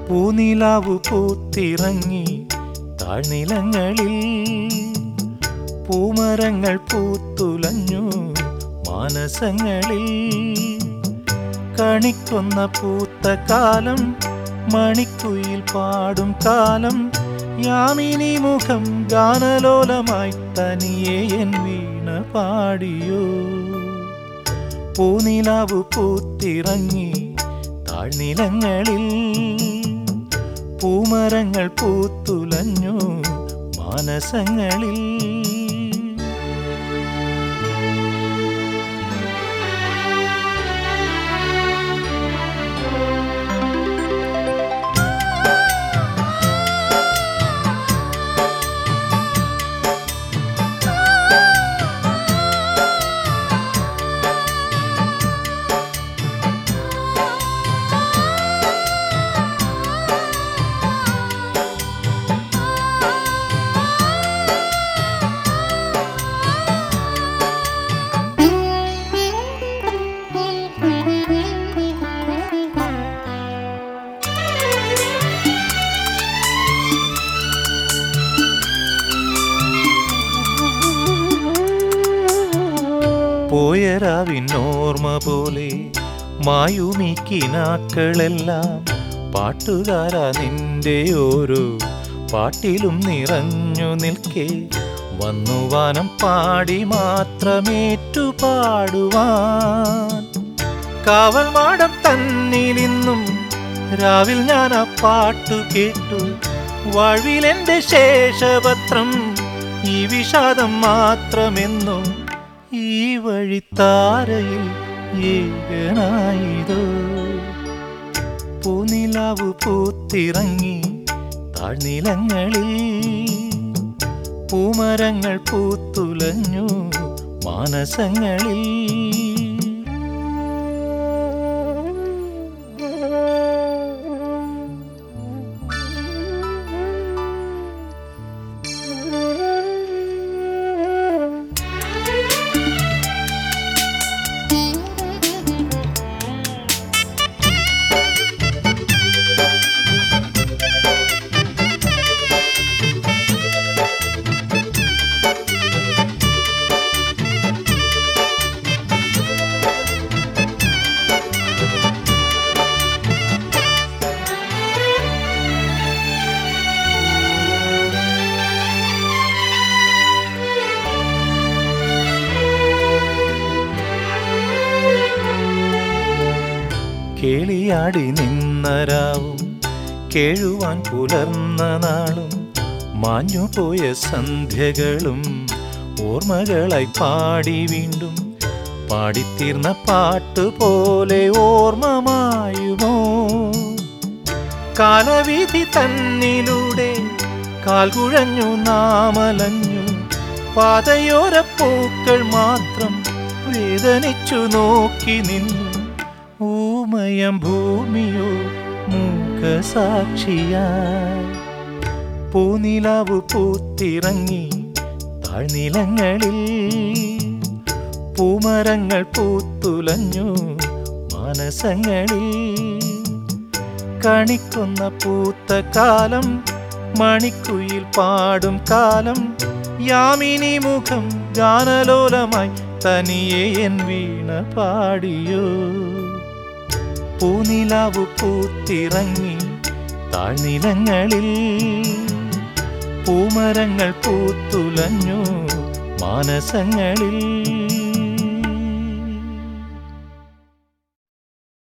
പൂനിലാവു പൂത്തിറങ്ങി താഴ്നിലങ്ങളിൽ പൂമരങ്ങൾ പൂത്തുലഞ്ഞു മാനസങ്ങളിൽ കണിക്കൊന്ന പൂത്ത കാലം മണിക്കുയിൽ പാടും കാലം യാമിനി മുഖം ഗാനലോലമായി തനിയെ എൻ വീണ പാടിയോ പൂനിലാവു പൂത്തിറങ്ങി താഴ്നിലങ്ങളിൽ പൂമരങ്ങൾ പൂത്തുലഞ്ഞു മാനസങ്ങളിൽ പോയരാവിനോർമ്മ പോലെ മായുമിക്കിനാക്കളെല്ലാം പാട്ടുകാരാ നിന്റെ ഓരോ പാട്ടിലും നിറഞ്ഞു നിൽക്കെ വന്നുവാനം പാടി മാത്രമേറ്റു പാടുവാൻ കാവൽ മാടം തന്നിലിന്നും രാവിൽ ഞാൻ ആ പാട്ടു കേട്ടു വാഴ്വിലെന്റെ ശേഷപത്രം ഈ വിഷാദം മാത്രമെന്നും ഈ വഴിത്താരയിൽ ഏകനായിതോ പൂനിലാവു പൂത്തിറങ്ങി താഴ്നിലങ്ങളിൽ പൂമരങ്ങൾ പൂത്തുലഞ്ഞു മാനസങ്ങളിൽ കേളിയാടി നിന്നരാവും കേഴുവാൻ പുലർന്ന നാളും മാഞ്ഞുപോയ സന്ധ്യകളും ഓർമ്മകളായി പാടി വീണ്ടും പാടിത്തീർന്ന പാട്ട് പോലെ ഓർമ്മമായുമോ കാലവീതി തന്നിലൂടെ കാൽകുഴഞ്ഞു നാമലഞ്ഞു പാതയോര പൂക്കൾ മാത്രം വേദനിച്ചു നോക്കി നിന്നു ഊമയം ഭൂമിയോ മൂക്കസാക്ഷിയായി പൂനിലാവു പൂത്തിറങ്ങി താഴ്നിലങ്ങളിൽ പൂമരങ്ങൾ പൂത്തുലഞ്ഞു മാനസങ്ങളിൽ കണിക്കുന്ന പൂത്ത കാലം മണിക്കുയിൽ പാടും കാലം യാമിനി മുഖം ഗാനലോലമായി തനിയെ എൻ വീണ പാടിയോ പൂനിലാവു പൂത്തിറങ്ങി താഴ്നിലങ്ങളിൽ പൂമരങ്ങൾ പൂത്തുലഞ്ഞു മാനസങ്ങളിൽ